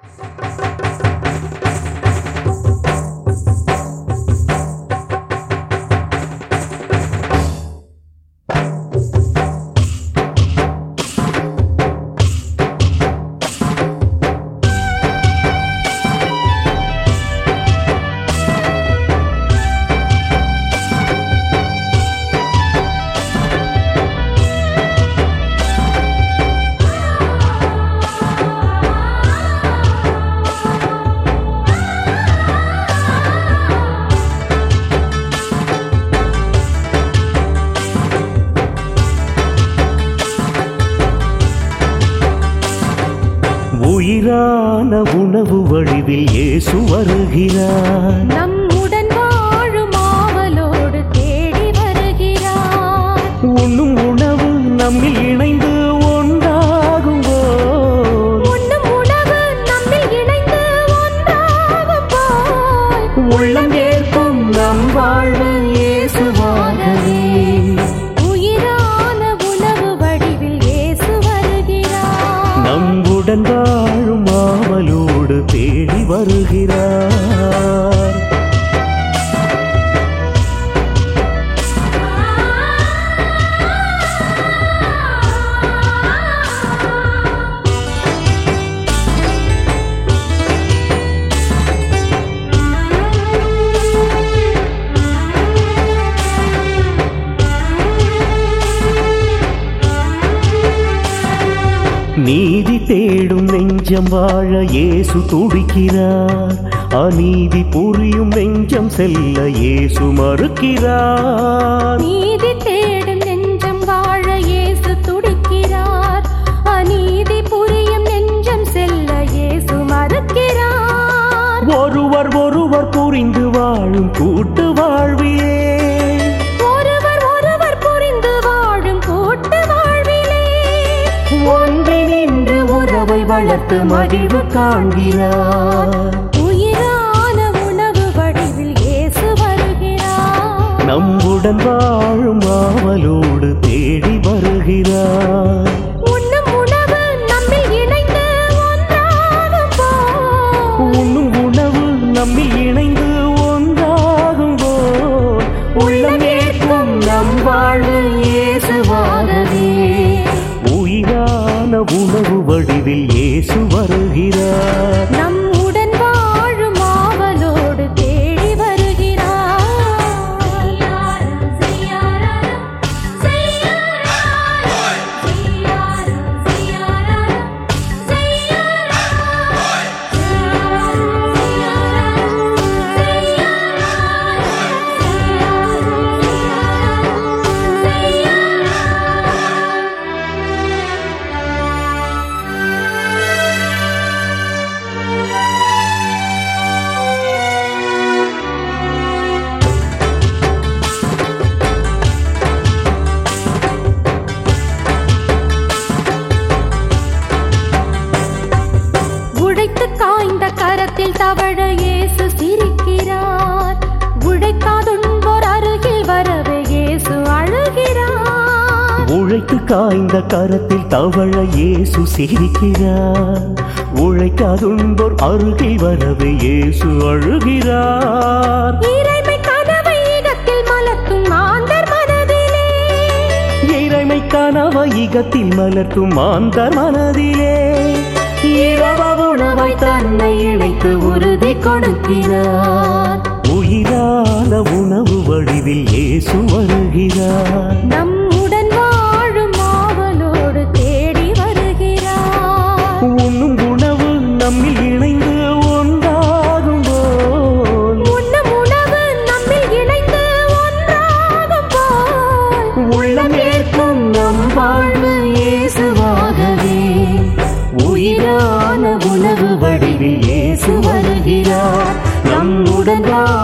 உயிரான உணவு வடிவில் இயேசு வருகிறார் நம்முடன் வாழும் ஆவலோடு தேடி வருகிறார் உண்ணும் உணவு நம்மில் இணைந்து ஒன்றாகும் போது உண்ணும் உணவு நம்மில் இணைந்து ஒன்றாகும் போல் உள்ளம் ஏற்கும் நம் வாழ்வு இயேசுவாகவே உயிரான உணவு வடிவில் இயேசு வருகிறார் நம்முடன் வாழும் ஆவலோடு தேடி வருகிறார் நீதி தேடும் நெஞ்சம் வாழ இயேசு துடிக்கிறார் அநீதி புரியும் நெஞ்சம் செல்ல இயேசு மறுக்கிறார் நீதி தேடும் நெஞ்சம் வாழ இயேசு துடிக்கிறார் அநீதி புரியும் நெஞ்சம் செல்ல இயேசு மறுக்கிறார் ஒருவர் ஒருவர் புரிந்து வாழும் கூட்டு வாழ்விலே ஒருவர் ஒருவர் புரிந்து வாழும் கூட்டு வாழ்விலே ஒன்றினின்று உறவை வளர்த்து மகிழ்வு காண்கிறார் உயிரான உணவு வடிவில் இயேசு வருகிறார் நம்முடன் வாழும் ஆவலோடு தேடி வருகிறார் உண்ணும் உணவு நம்மில் இணைந்து ஒன்றாகும் போல் உண்ணும் உணவு நம்மில் இணைந்து ஒன்றாகும் போல் உள்ளம் ஏற்கும் நம் வாழ்வு இயேசுவாகவே உயிரான உணவு வடிவில் இயேசு வருகிறார் நம்முடன் வாழும் ஆவலோடு தேடி வருகிறார் உடைத்து காய்ந்த கரத்தில் தவழ இயேசு சிரிக்கிறார் உழைக்காதுன்போர் அருகில் வரவே இயேசு அழுகிறார் உழைத்து காய்ந்த கரத்தில் தவழ இயேசு சிரிக்கிறார் உழைக்காதுன்போர் அருகில் வரவே இயேசு அழுகிறார் இறைமை கதவை ஈகத்தில் மலர்த்தும் மாந்தர் மனதிலே இறைமை கனவை இகத்தில் மலர்த்தும் மாந்தர் மனதிலே இரவ உணவை தன்னை இணைத்து உறுதி கொடுக்கிறார் உயிரான உணவு வடிவில் இயேசு வருகிறார் நம்முடன் வாழும் ஆவலோடு தேடி வருகிறார் உண்ணும் உணவு நம்மில் இணைந்து ஒன்றாகும் போல் உண்ணும் உணவு நம்மில் இணைந்து ஒன்றாகும் போல் உள்ளம் ஏற்கும் நம் வாழ்வு இயேசுவாகவே உயிரான உணவு வடிவில் இயேசு வருகிறார் நம்முடன் வாழ